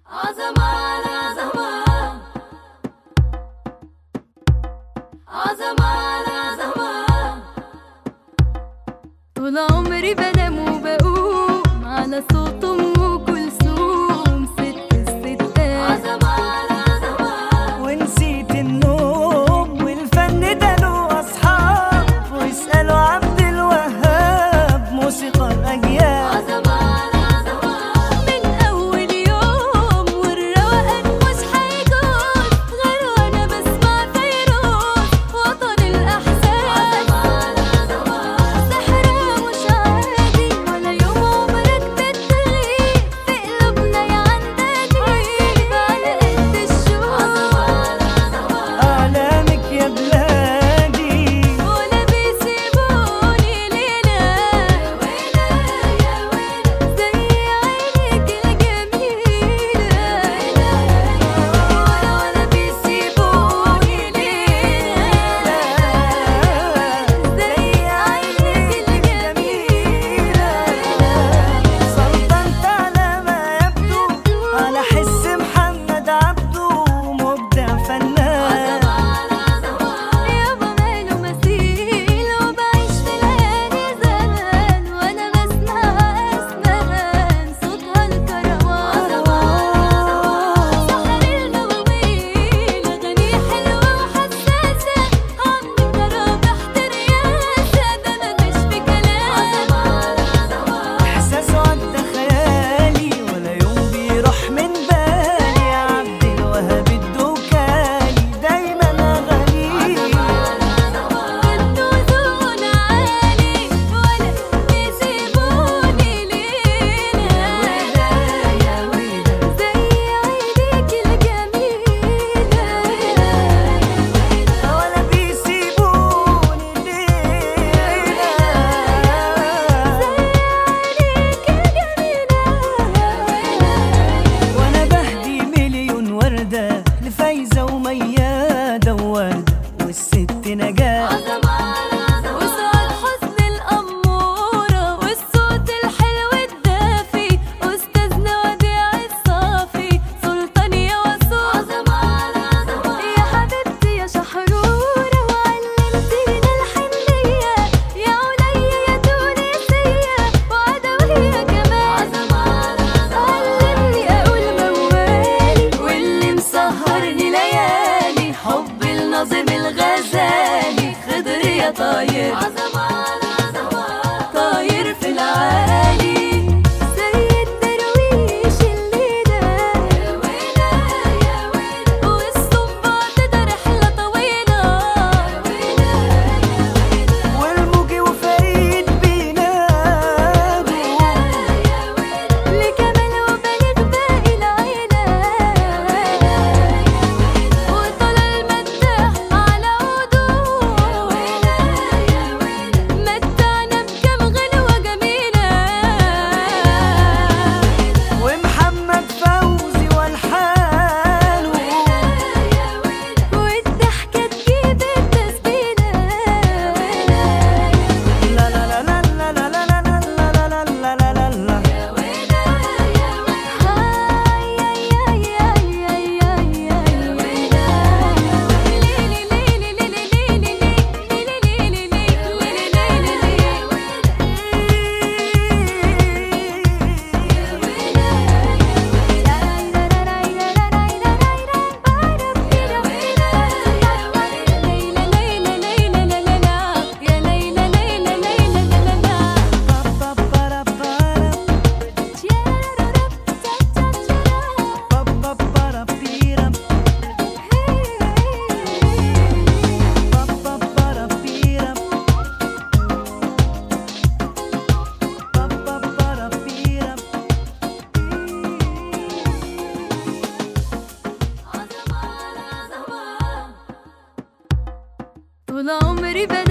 عظمان عظمان عظمان عظمان طول عمري بنام وبقوم على صوت ام كلثوم ست الستات عظمان عظمان ونسيت النوم والفن ده له اصحاب واسالوا عبد الوهاب موسيقى الاجيال عظمان عظمان من اول يوم والروقان مش هيجوز غير وانا بسمع فيروز وطن الاحزان سحرها مش عادي ولا يوم عمرك بتغيب في قلوبنا يا عندادي على قد الشوق اعلامك يا بلادي ولا بيسيبوني ليلة زي عينيك الجميلة ولا بيسيبوني ليلة زي عينيك الجميلة سلطنت على ما يبدو على حس محمد عبده مبدع فنان يابا ماله مثيل وبعيش في ليالي زمان وانا بسمع اسمان صوتها الكروان سحر المواويل اغاني حلوه وحساسه عمي جرب احضر ياسه ده انا مش بكلام احساسه عدى خيالي ولا يوم بيروح من بالي يا عبد الوهاب الدوكالي دايما اغانيه النزول عالي ولا بيسيبوني ليلة زي عينيك الجميلة ولا بيسيبوني ليلة وانا بهدي مليون وردة لفايزة وميادة ووردة والست نجاة وسعاد حسن الأمورة والصوت الحلو الدافي أستاذنا وديع الصافي سلطان يا وسوق يا حبيبتي يا شحرورة وعلمتينا الحنية يا عليا يا تونسية وعدوية كمان علمني أقول موالي واللي مسهرني ليالي حب الناظم الغزالي خضر يا طاير طاير في العالي زي الدرويش الليلة والصباط ده رحلة طويلة والموجي وفريد بينادوا لكمال وبلغ باقي العيلة وطلع المداح على عوده متعنا بكم غنوة جميلة ومحمد فوزي والحانه والضحكة تجيب التسبيلة لا لا لا لا لا لا لا لا لا لا لا لا لا طول عمري بنام